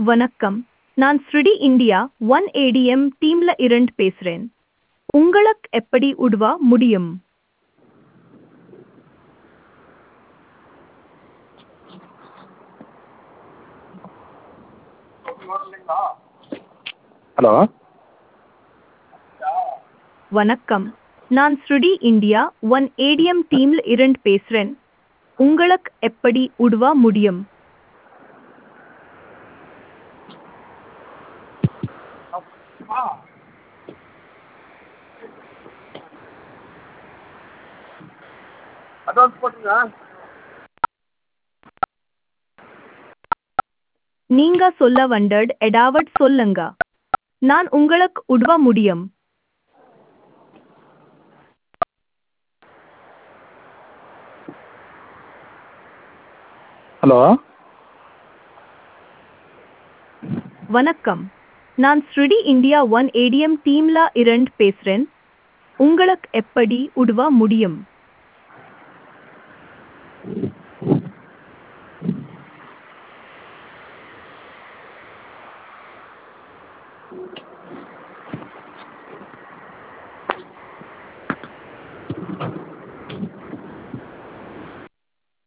வணக்கம் நான் ஸ்ருடி இந்தியா ஒன் ஏடிஎம் டீம்ல இருந்து பேசுறேன் உங்களுக்கு எப்படி உதவ முடியும் ஹலோ வணக்கம் நான் ஸ்ருடி இந்தியா ஒன் ஏடிஎம் டீம்ல இருந்து பேசுறேன் உங்களுக்கு எப்படி உதவ முடியும் அட்வான்ஸ் போட்டுங்க நீங்க சொல்ல வந்தது எடாவட் சொல்லுங்க நான் உங்களுக்கு உதவ முடியும் ஹலோ வணக்கம் நான் ஸ்ருடி இந்தியா ஒன் ஏடிஎம் டீம்ல இருந்து பேசுறேன் உங்களுக்கு எப்படி உதவ முடியும்